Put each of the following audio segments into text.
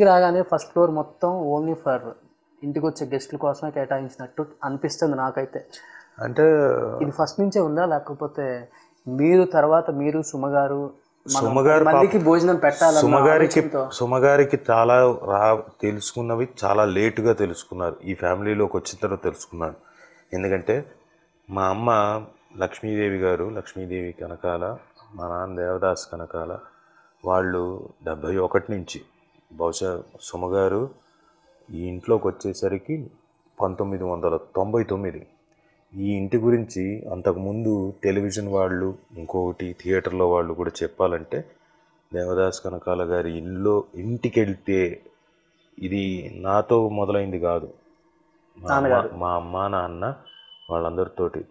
ఇంటికి రాగానే first floor మొత్తం ఓన్లీ ఫర్ ఇంటికి వచ్చే గెస్ట్ల కోసమే కేటాయించినట్టు అనిపిస్తుంది నాకైతే అంటే ఇది ఫస్ట్ నుంచే ఉందా లేకపోతే మీరు తర్వాత మీరు సుమగారు మనం సుమగారు పది మందికి భోజనం పెట్టాలన్న సుమగారికి ఆలోచనతో సుమగారికి చాలా రా తెలుసుకున్నవి చాలా లేటుగా తెలుసుకున్నారు ఈ ఫ్యామిలీలోకి వచ్చిన తర్వాత తెలుసుకున్నాను ఎందుకంటే మా అమ్మ లక్ష్మీదేవి గారు లక్ష్మీదేవి కనకాల మా నాన్న దేవదాస్ కనకాల వాళ్ళు డెబ్భై ఒకటి నుంచి బహుశా సుమగారు ఈ ఇంట్లోకి వచ్చేసరికి పంతొమ్మిది వందల తొంభై తొమ్మిది ఈ ఇంటి గురించి అంతకుముందు టెలివిజన్ వాళ్ళు ఇంకొకటి థియేటర్లో వాళ్ళు కూడా చెప్పాలంటే దేవదాస్ కనకాల గారి ఇల్లు ఇంటికి వెళ్తే ఇది నాతో మొదలైంది కాదు మా అమ్మ మా అమ్మ నాన్న వాళ్ళందరితోటి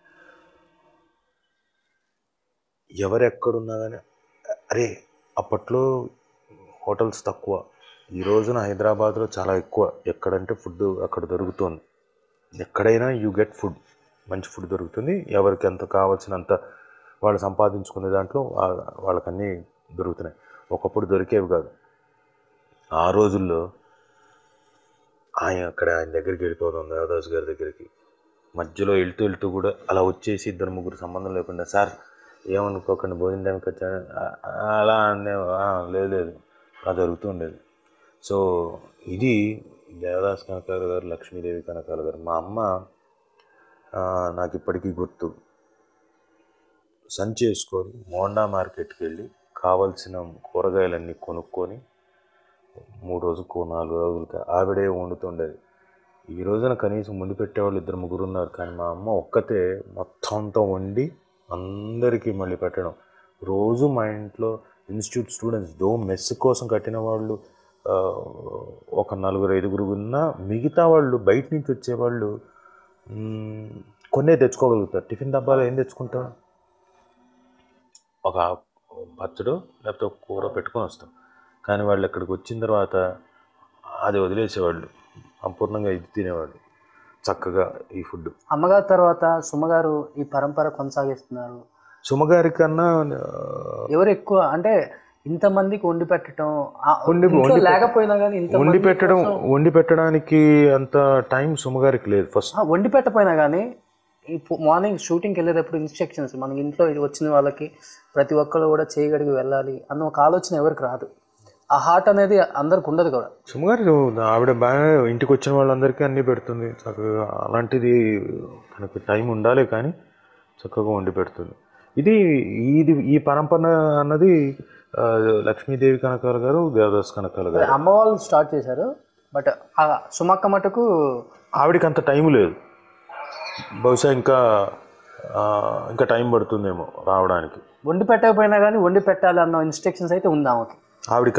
ఎవరు ఎక్కడున్నా కానీ అరే అప్పట్లో హోటల్స్ తక్కువ ఈ రోజున హైదరాబాద్లో చాలా ఎక్కువ ఎక్కడంటే ఫుడ్ అక్కడ దొరుకుతుంది ఎక్కడైనా యూ గెట్ ఫుడ్ మంచి ఫుడ్ దొరుకుతుంది ఎవరికి ఎంత కావాల్సినంత వాళ్ళు సంపాదించుకునే దాంట్లో వా- వాళ్ళకన్నీ దొరుకుతున్నాయి ఒకప్పుడు దొరికేవి కాదు ఆ రోజుల్లో ఆయన అక్కడ ఆయన దగ్గరికి వెళ్ళిపోదాం దేవదాస్ గారి దగ్గరికి మధ్యలో వెళ్తూ వెళ్తూ కూడా అలా వచ్చేసి ఇద్దరు ముగ్గురు సంబంధం లేకుండా సార్ ఏమనుకోకండి భోజనం టైంకి వచ్చాను ఆ- ఆ- అలా అనే "ఆ, లేదు లేదు అలా జరుగుతూ ఉండేది సో ఇది దేవదాస్ కనకాల గారు లక్ష్మీదేవి కనకాల గారు మా అమ్మ ఆ, నాకు ఇప్పటికీ గుర్తు సంచి వేసుకొని మోండా మార్కెట్కి వెళ్ళి కావలసిన కూరగాయలన్నీ కొనుక్కొని మూడు రోజులకు నాలుగు రోజులకి ఆవిడే వండుతుండేది ఈ రోజున కనీసం ముందు పెట్టేవాళ్ళు ఇద్దరు ముగ్గురు ఉన్నారు కానీ మా అమ్మ ఒక్కతే మొత్తం అంతా వండి అందరికీ మళ్ళీ పెట్టడం రోజు మా ఇంట్లో ఇన్స్టిట్యూట్ స్టూడెంట్స్ దో మెస్ కోసం కట్టిన వాళ్ళు ఆ, ఒక నలుగురు ఐదుగురు ఉన్నా మిగతా వాళ్ళు బయట నుంచి వచ్చేవాళ్ళు మ్మ్, కొన్నే తెచ్చుకోగలుగుతారు టిఫిన్ డబ్బాలో ఏం తెచ్చుకుంటాం ఒక పచ్చడు లేకపోతే ఒక కూర పెట్టుకొని వస్తాం కానీ వాళ్ళు ఇక్కడికి వచ్చిన తర్వాత అది వదిలేసేవాళ్ళు సంపూర్ణంగా ఇది తినేవాళ్ళు చక్కగా ఈ ఫుడ్ అమ్మగారు తర్వాత సుమగారు ఈ పరంపర కొనసాగిస్తున్నారు సుమగారి కన్నా ఎవరు ఎక్కువ అంటే ఇంతమందికి వండి పెట్టడం ఆ, వండి- ఇంట్లో వండి పె- లేకపోయినా కానీ ఇంత వండి పెట్టడం వండి పెట్టడానికి అంత టైం సుమగారికి లేదు ఫస్ట్ వండి పెట్టపోయినా కానీ ఈ మార్నింగ్ షూటింగ్కి వెళ్ళేటప్పుడు ఇన్స్ట్రక్షన్స్ మనకి ఇంట్లో ఇది వచ్చిన వాళ్ళకి ప్రతి ఒక్కరు కూడా చేయగడిగి వెళ్ళాలి అన్న ఒక ఆలోచన ఎవరికి రాదు ఆ హార్ట్ అనేది అందరికి ఉండదు కూడా సుమగారు ఆవిడ బాగా ఇంటికి వచ్చిన వాళ్ళందరికీ అన్నీ పెడుతుంది చక్కగా అలాంటిది తనకు టైం ఉండాలి కానీ చక్కగా వండి పెడుతుంది ఇది ఇది ఈ పరంపర అన్నది ఆ, లక్ష్మీదేవి కనకాల గారు దేవదాస్ కనకాల గారు అమ్మ వాళ్ళు స్టార్ట్ చేశారు బట్ ఆ సుమక్క మటుకు ఆవిడకి అంత టైం లేదు బహుశా ఇంకా ఆ, ఇంకా టైం పడుతుందేమో రావడానికి వండి పెట్టకపోయినా కానీ వండి పెట్టాలి అన్న ఇన్స్ట్రక్షన్స్ అయితే ఉంది ఆమెకి ఆవిడక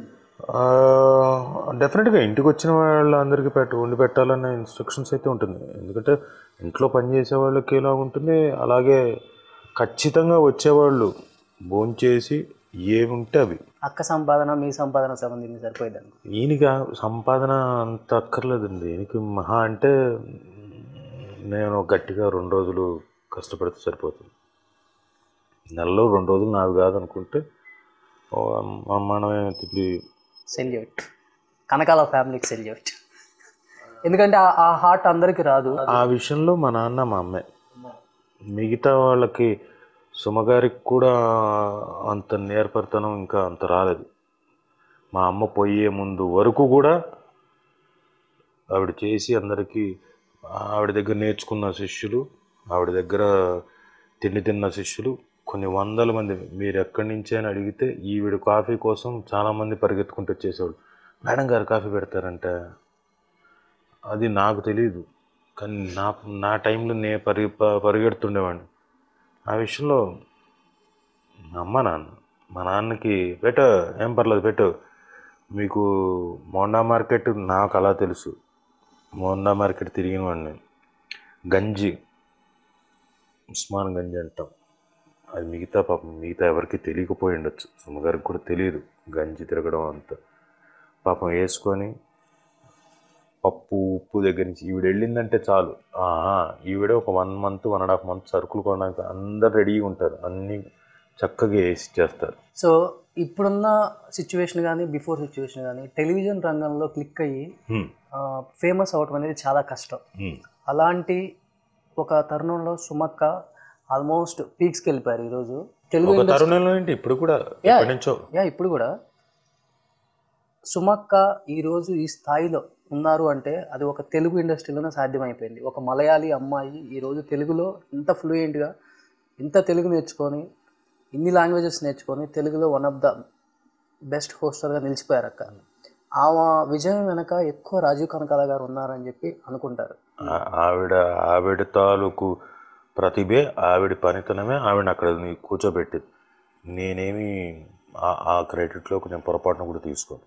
డెఫినెట్గా ఇంటికి వచ్చిన వాళ్ళందరికీ పెట్ట వండి పెట్టాలన్న ఇన్స్ట్రక్షన్స్ అయితే ఉంటుంది ఎందుకంటే ఇంట్లో పనిచేసే వాళ్ళకి ఎలా ఉంటుంది అలాగే ఖచ్చితంగా వచ్చేవాళ్ళు భోంచేసి ఏముంటే అవి అక్క సంపాదన మీ సంపాదన సంబంధించి సరిపోయిందండి ఈయనకి ఆ సంపాదన అంత అక్కర్లేదండి ఈయనకి మహా అంటే నేను గట్టిగా రెండు రోజులు కష్టపడితే సరిపోతుంది నెలలో రెండు రోజులు నావి కాదనుకుంటే ఓ అమ్మ- మనమే తిప్పి సెల్యూట్ కనకాల ఫ్యామిలీకి సెల్యూట్ ఎందుకంటే ఆ- ఆ హార్ట్ అందరికి రాదు ఆ విషయంలో మా నాన్న మా అమ్మే మిగతా వాళ్ళకి సుమగారికి కూడా అంత నేర్పరితనం ఇంకా అంత రాలేదు మా అమ్మ పోయే ముందు వరకు కూడా ఆవిడ చేసి అందరికీ ఆవిడ దగ్గర నేర్చుకున్న శిష్యులు ఆవిడ దగ్గర తిండి తిన్న శిష్యులు కొన్ని వందల మంది మీరు ఎక్కడి నుంచి అని అడిగితే ఈవిడ కాఫీ కోసం చాలామంది పరిగెత్తుకుంటూ వచ్చేసేవాళ్ళు మేడం గారు కాఫీ పెడతారంట అది నాకు తెలియదు కానీ నా నా టైంలో నే పరి ప- పరిగెడుతుండేవాడిని ఆ విషయంలో మా అమ్మ నాన్న మా నాన్నకి పెట్టు ఏం పర్లేదు పెట్టు మీకు మోండా మార్కెట్ నాకు అలా తెలుసు మోండా మార్కెట్ తిరిగిన వాడిని గంజి ఉస్మాన్ గంజి అంటాం అది మిగతా పాపం మిగతా ఎవరికి తెలియకపోయి ఉండొచ్చు సుమ్మగారికి కూడా తెలియదు గంజి తిరగడం అంత పాపం వేసుకొని పప్పు ఉప్పు దగ్గర నుంచి ఈవిడ వెళ్ళిందంటే చాలు ఆహా, ఈవిడ ఒక one month one and half month సరుకులు కొనడానికి అందరు రెడీగా ఉంటారు అన్నీ చక్కగా వేసి చేస్తారు సో ఇప్పుడున్న సిచ్యువేషన్ కానీ బిఫోర్ సిచ్యువేషన్ కానీ టెలివిజన్ రంగంలో క్లిక్ అయ్యి హ్మ్. ఫేమస్ అవటం అనేది చాలా కష్టం హ్మ్. అలాంటి ఒక తరుణంలో సుమక్క ఆల్మోస్ట్ పీక్స్కి వెళ్ళిపోయారు ఈరోజు తెలుగు ఒక తరుణంలో ఏంటి ఇప్పుడు కూడా Yeah. ఎప్పటి నుంచో యా ఇప్పుడు కూడా సుమక్క ఈరోజు ఈ స్థాయిలో ఉన్నారు అంటే అది ఒక తెలుగు ఇండస్ట్రీలోనే సాధ్యమైపోయింది ఒక మలయాళీ అమ్మాయి ఈరోజు తెలుగులో ఇంత ఫ్లూయెంట్గా ఇంత తెలుగు నేర్చుకొని ఇన్ని లాంగ్వేజెస్ నేర్చుకొని తెలుగులో వన్ ఆఫ్ ద బెస్ట్ హోస్టర్గా నిలిచిపోయారు అక్క ఆమె విజయం వెనక ఎక్కువ రాజీవ్ కనకాల గారు ఉన్నారని చెప్పి అనుకుంటారు ఆ- ఆవిడ ఆవిడ తాలూకు ప్రతిభే ఆవిడ పనితనమే ఆవిడ అక్కడ నీ కూర్చోబెట్టింది నేనేమి ఆ- ఆ క్రెడిట్లో కొంచెం పొరపాటును కూడా తీసుకోను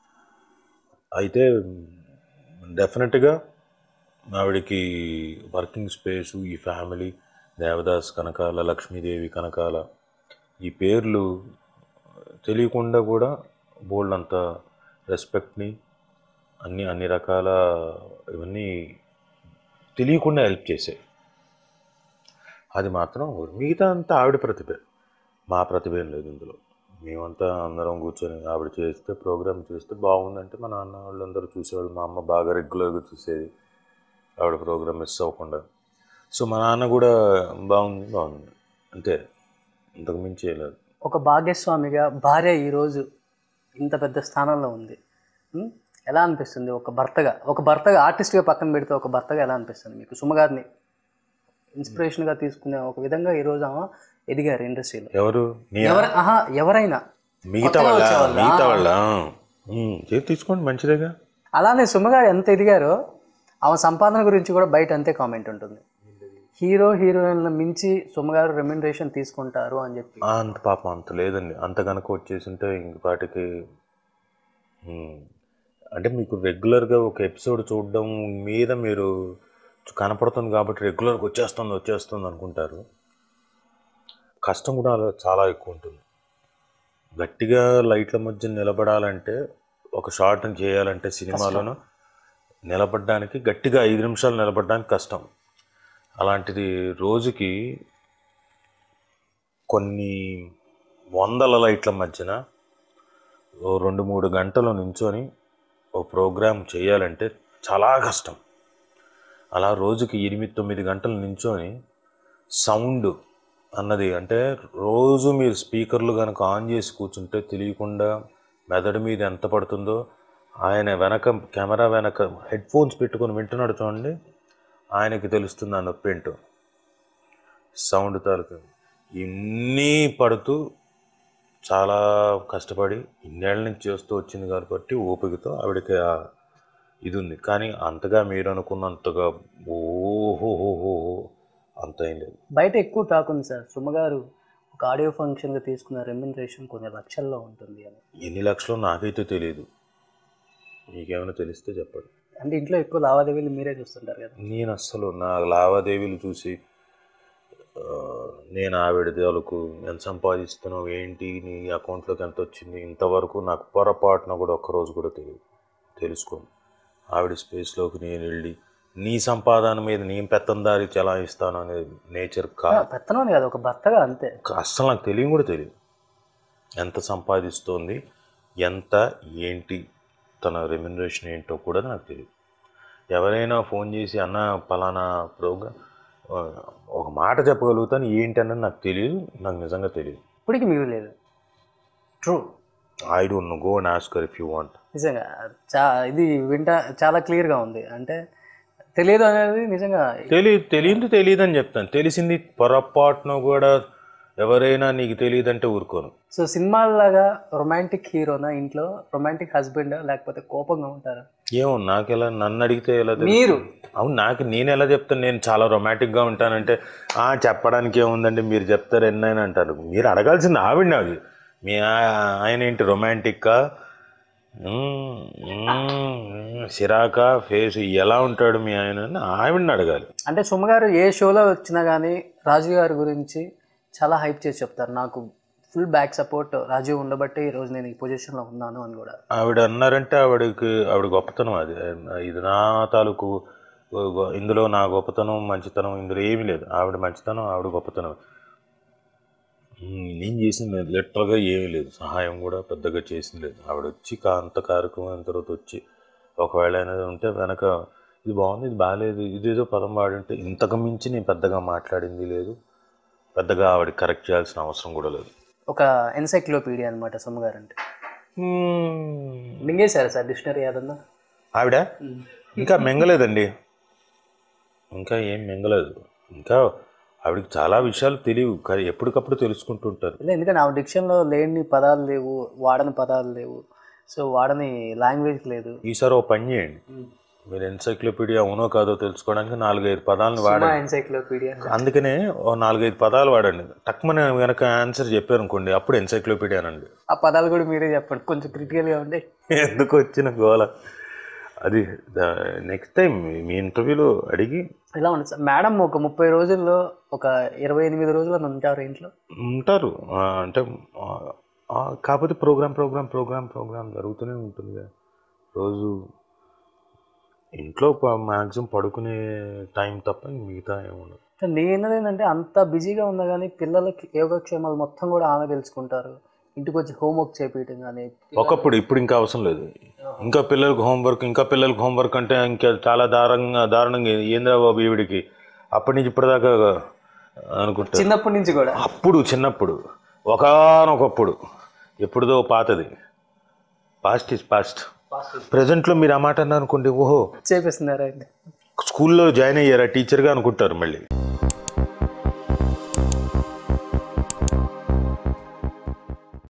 అయితే డెఫినెట్గా ఆవిడకి వర్కింగ్ స్పేసు ఈ ఫ్యామిలీ దేవదాస్ కనకాల లక్ష్మీదేవి కనకాల ఈ పేర్లు తెలియకుండా కూడా బోల్డ్ అంత రెస్పెక్ట్ని అన్ని అన్ని రకాల ఇవన్నీ తెలియకుండా హెల్ప్ చేసాయి అది మాత్రం మిగతా అంతా ఆవిడ ప్రతిభ మా ప్రతిభ ఏం లేదు ఇందులో మేమంతా అందరం కూర్చొని ఆవిడ చేస్తే ప్రోగ్రామ్ చేస్తే బాగుందంటే మా నాన్న వాళ్ళందరూ చూసేవాళ్ళు మా అమ్మ బాగా రెగ్యులర్గా చూసేది ఆవిడ ప్రోగ్రామ్ మిస్ అవ్వకుండా సో మా నాన్న కూడా బాగుంది బాగుంది అంతే ఇంతకు మించి ఏం లేదు ఒక భాగ్యస్వామిగా భార్య ఈరోజు ఇంత పెద్ద స్థానంలో ఉంది ఉం? ఎలా అనిపిస్తుంది ఒక భర్తగా ఒక భర్తగా ఆర్టిస్ట్గా పక్కన పెడితే ఒక భర్తగా ఎలా అనిపిస్తుంది మీకు సుమగారిని ఇన్స్పిరేషన్గా తీసుకునే ఒక విధంగా ఈరోజు ఆమె ఎదిగారు ఇండస్ట్రీలో ఎవరు నీ ఎవరు ఆహా ఎవరైనా మిగతా కొత్తగా వాళ్ళ వచ్చేవాళ్ళా? మిగతా వాళ్ళ ఉమ్, చేతి తీసుకోండి మంచిదేగా అలానే సుమగారు ఎంత ఎదిగారో ఆమె సంపాదన గురించి కూడా బయట అంతే కామెంట్ ఉంటుంది హీరో హీరోయిన్ల మించి సుమగారు రెమ్యునరేషన్ తీసుకుంటారు అని చెప్పి ఆ, అంత పాపం అంత లేదండి అంత కనుక వచ్చేసింటే ఇంక పాటికి ఉమ్, అంటే మీకు రెగ్యులర్గా ఒక ఎపిసోడ్ చూడడం మీద మీరు కనపడుతుంది కాబట్టి రెగ్యులర్గా వచ్చేస్తుంది వచ్చేస్తుంది అనుకుంటారు కష్టం కూడా అలా చాలా ఎక్కువ ఉంటుంది గట్టిగా లైట్ల మధ్య నిలబడాలంటే ఒక షార్ట్ని చేయాలంటే సినిమాలోనూ నిలబడడానికి గట్టిగా ఐదు నిమిషాలు నిలబడడానికి కష్టం అలాంటిది రోజుకి కొన్ని వందల లైట్ల మధ్యన ఓ రెండు మూడు గంటలు నించొని ఓ ప్రోగ్రామ్ చేయాలంటే చాలా కష్టం అలా రోజుకి ఎనిమిది తొమ్మిది గంటలు నించొని సౌండ్ అన్నది అంటే రోజు మీరు స్పీకర్లు కనుక ఆన్ చేసి కూర్చుంటే తెలియకుండా మెదడు మీద ఎంత పడుతుందో ఆయన వెనక కెమెరా వెనక హెడ్ ఫోన్స్ పెట్టుకొని వింటున్నాడు చూడండి ఆయనకి తెలుస్తుంది ఆ నొప్పి ఏంటో సౌండ్ తాలూకు ఇన్ని పడుతూ చాలా కష్టపడి ఇన్నేళ్ళ నుంచి చేస్తూ వచ్చింది కాబట్టి ఓపికతో ఆవిడకి ఆ ఇది ఉంది కానీ అంతగా మీరు అనుకున్నంతగా ఓహోహోహో అంత ఏం లేదు బయట ఎక్కువ టాక్ ఉంది సార్ సుమగారు ఒక ఆడియో ఫంక్షన్గా తీసుకున్న రెమ్యునరేషన్ కొన్ని లక్షల్లో ఉంటుంది అని ఎన్ని లక్షలు నాకైతే తెలియదు మీకేమైనా తెలిస్తే చెప్పండి అంటే ఇంట్లో ఎక్కువ లావాదేవీలు మీరే చూస్తుంటారు కదా నేను అస్సలు నా లావాదేవీలు చూసి ఆ, నేను ఆవిడ దేవులకు ఎంత సంపాదిస్తున్నావు ఏంటి నీ అకౌంట్లోకి ఎంత వచ్చింది ఇంతవరకు నాకు పొరపాటున కూడా ఒక్కరోజు కూడా తెలియదు తెలుసుకోను ఆవిడ స్పేస్లోకి నేను వెళ్ళి నీ సంపాదన మీద నేను పెత్తందారి చలాయిస్తాను అనేది నేచర్ కా పెత్తనం కాదు ఒక భర్తగా అంతే అస్సలు నాకు తెలియని కూడా తెలియదు ఎంత సంపాదిస్తోంది ఎంత ఏంటి తన రెమ్యునరేషన్ ఏంటో కూడా నాకు తెలియదు ఎవరైనా ఫోన్ చేసి అన్న పలానా ప్రోగ్రామ్ ఒక మాట చెప్పగలుగుతాను ఏంటి అన్నది నాకు తెలియదు నాకు నిజంగా తెలియదు ఇప్పటికి మీరు లేదు true I don't know go and ask her if you want నిజంగా చా ఇది వింటా చాలా క్లియర్గా ఉంది అంటే తెలియదు అనేది నిజంగా తెలియదు తెలియదు తెలియదు అని చెప్తాను తెలిసింది పొరపాటున కూడా ఎవరైనా నీకు తెలియదంటే ఊరుకోను సో సినిమాల్లాగా రొమాంటిక్ హీరోనా ఇంట్లో రొమాంటిక్ హస్బెండ్ లేకపోతే కోపంగా ఉంటారా ఏమో నాకు ఎలా నన్ను అడిగితే ఎలా తెలుస్తుంది? మీరు అవును నాకు నేను ఎలా చెప్తాను నేను చాలా రొమాంటిక్గా ఉంటానంటే "ఆ, చెప్పడానికి ఏముందండి మీరు చెప్తారు ఎన్నైనా అంటారు మీరు అడగాల్సింది ఆవిడ అది మీ ఆ- ఆయన ఏంటి రొమాంటిక్కా మ్మ్, మ్మ్, సిరాకా ఫేస్ ఎలా ఉంటాడు మీ ఆయన అని ఆవిడని అడగాలి అంటే సుమ గారు ఏ షోలో వచ్చినా కానీ రాజు గారి గురించి చాలా హైప్ చేసి చెప్తారు నాకు ఫుల్ బ్యాక్ సపోర్ట్ రాజు ఉండబట్టే ఈ రోజు నేను ఈ పొజిషన్లో ఉన్నాను అని కూడా ఆవిడ అన్నారంటే ఆవిడకి ఆవిడ గొప్పతనం అది ఇది నా తాలూకు గొ- ఇందులో నా గొప్పతనం మంచితనం ఇందులో ఏమీ లేదు ఆవిడ మంచితనం ఆవిడ గొప్పతనం ఉమ్, నేను చేసింది లిటరల్గా ఏమీ లేదు సహాయం కూడా పెద్దగా చేసింది లేదు ఆవిడ వచ్చి కా అంత కార్యక్రమం అయిన తర్వాత వచ్చి ఒకవేళ అనేది ఉంటే వెనక ఇది బాగుంది ఇది బాగాలేదు ఇదేదో పదం వాడింటే ఇంతకు మించి నేను పెద్దగా మాట్లాడింది లేదు పెద్దగా ఆవిడ కరెక్ట్ చేయాల్సిన అవసరం కూడా లేదు ఒక ఎన్సైక్లోపీడియా అనమాట సుమ్మగారు అంటే మింగేశారు సార్ డిక్షనరీ ఏదన్నా ఆవిడ ఇంకా మింగలేదండి ఇంకా ఏం మింగలేదు ఇంకా ఆవిడకి చాలా విషయాలు తెలియవు కానీ ఎప్పటికప్పుడు తెలుసుకుంటుంటారు ఇలా ఎందుకంటే ఆ డిక్షన్లో లేని పదాలు లేవు వాడని పదాలు లేవు సో వాడని లాంగ్వేజ్ లేదు ఈసారి ఓ పని చేయండి మీరు ఎన్సైక్లోపీడియా అవునో కాదో తెలుసుకోవడానికి నాలుగైదు పదాలను వాడండి ఎన్సైక్లోపీడియా అందుకనే ఓ నాలుగైదు పదాలు వాడండి టక్మని వెనక ఆన్సర్ చెప్పారు అనుకోండి అప్పుడు ఎన్సైక్లోపీడియా అనండి ఆ పదాలు కూడా మీరే చెప్పండి కొంచెం క్రిటికల్గా ఉండే ఎందుకు వచ్చిన గోల అది నెక్స్ట్ టైం మీ ఇంటర్వ్యూలో అడిగి ఇలా ఉంది సార్ మేడం ఒక ముప్పై రోజుల్లో ఒక ఇరవై ఎనిమిది రోజులు అని ఉంటారు ఇంట్లో ఉంటారు ఆ, అంటే ఆ, ఆ, కాకపోతే ప్రోగ్రామ్ ప్రోగ్రామ్ ప్రోగ్రామ్ ప్రోగ్రామ్ జరుగుతూనే ఉంటుంది కదా రోజు ఇంట్లో మ్యాక్సిమం పడుకునే టైం తప్ప ఇంక మిగతా ఏముండదు నేను ఏంటంటే అంత బిజీగా ఉన్నా కానీ పిల్లలకి యోగక్షేమాలు మొత్తం కూడా ఆమె తెలుసుకుంటారు ఇంటికి వచ్చి హోంవర్క్ చేపించడం కానీ ఒకప్పుడు ఇప్పుడు ఇంకా అవసరం లేదు ఇంకా పిల్లలకు హోంవర్క్ ఇంకా పిల్లలకు హోంవర్క్ అంటే ఇంకా చాలా దారుణంగా దారుణంగా ఏంద్రా బాబు ఈవిడికి అప్పటి నుంచి ఇప్పటిదాకా అనుకుంటా చిన్నప్పటి నుంచి కూడా అప్పుడు చిన్నప్పుడు ఒకనొకప్పుడు ఎప్పుడుదో పాతది పాస్ట్ ఇస్ పాస్ట్ ప్రజెంట్లో మీరు ఆ మాట అన్నారు అనుకోండి ఓహో చేపిస్తున్నారు ఆయన స్కూల్లో జాయిన్ అయ్యారా టీచర్గా అనుకుంటారు మళ్ళీ